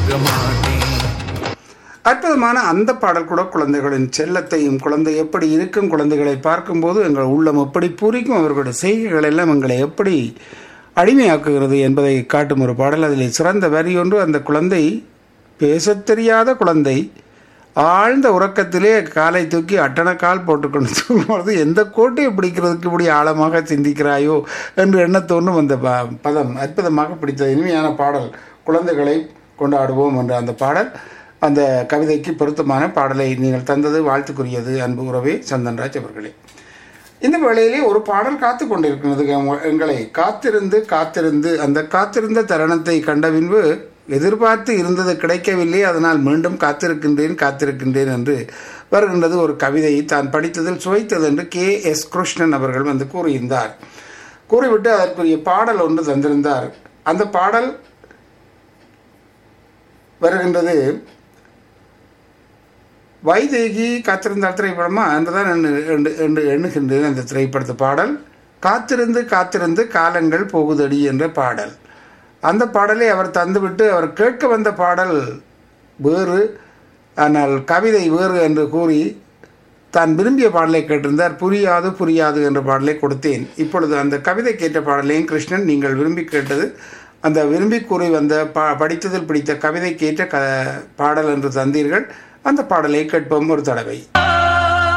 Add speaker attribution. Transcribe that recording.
Speaker 1: மறக்க மாட்டேன்
Speaker 2: அற்புதமான அந்த பாடல் கூட குழந்தைகளின் செல்லத்தையும் குழந்தை எப்படி இருக்கும் குழந்தைகளை பார்க்கும்போது எங்கள் உள்ளம் எப்படி பூரிக்கும் அவர்களுடைய செய்கைகள் எல்லாம் எங்களை எப்படி அடிமையாக்குகிறது என்பதை காட்டும் ஒரு பாடல் அதில் சிறந்த வரி ஒன்று அந்த குழந்தை பேசத் தெரியாத குழந்தை ஆழ்ந்த உறக்கத்திலே காலை தூக்கி அட்டன கால் போட்டுக்கொண்டு தூங்கும்போது எந்த கோட்டையை பிடிக்கிறதுக்கு இப்படி ஆழமாக சிந்திக்கிறாயோ என்று எண்ண தோன்றும் அந்த ப- பதம் அற்புதமாக பிடித்த இனிமையான பாடல் குழந்தைகளை கொண்டாடுவோம் என்ற அந்த பாடல் அந்த கவிதைக்கு பொருத்தமான பாடலை நீங்கள் தந்தது வாழ்த்துக்குரியது அன்பு உறவே சந்தன்ராஜ் அவர்களே இந்த வேளையிலே ஒரு பாடல் காத்து கொண்டிருக்கிறது எங்க- எங்களை காத்திருந்து காத்திருந்து அந்த காத்திருந்த தருணத்தை கண்ட பின்பு எதிர்பார்த்து இருந்தது கிடைக்கவில்லை அதனால் மீண்டும் காத்திருக்கின்றேன் காத்திருக்கின்றேன் என்று வருகின்றது ஒரு கவிதையை தான் படித்ததில் சுவைத்தது என்று கே எஸ் கிருஷ்ணன் அவர்கள் வந்து கூறியிருந்தார் கூறிவிட்டு அதற்குரிய பாடல் ஒன்று தந்திருந்தார் அந்த பாடல் வருகின்றது வைதேகி காத்திருந்தால் திரைப்படமா என்றுதான் எண்ணு- எண்ணு- எண்ணு- எண்ணுகின்றேன் அந்த திரைப்படத்து பாடல் காத்திருந்து காத்திருந்து காலங்கள் போகுதடி என்ற பாடல் அந்த பாடலை அவர் தந்துவிட்டு அவர் கேட்க வந்த பாடல் வேறு ஆனால் கவிதை வேறு என்று கூறி தான் விரும்பிய பாடலை கேட்டிருந்தார் புரியாது புரியாது என்ற பாடலை கொடுத்தேன் இப்பொழுது அந்த கவிதை கேட்ட பாடலையும் கிருஷ்ணன் நீங்கள் விரும்பி கேட்டது அந்த விரும்பி கூறி வந்த பா படித்ததில் பிடித்த கவிதை கேட்ட க பாடல் என்று தந்தீர்கள் அந்த பாடலை கேட்போம் ஒரு தடவை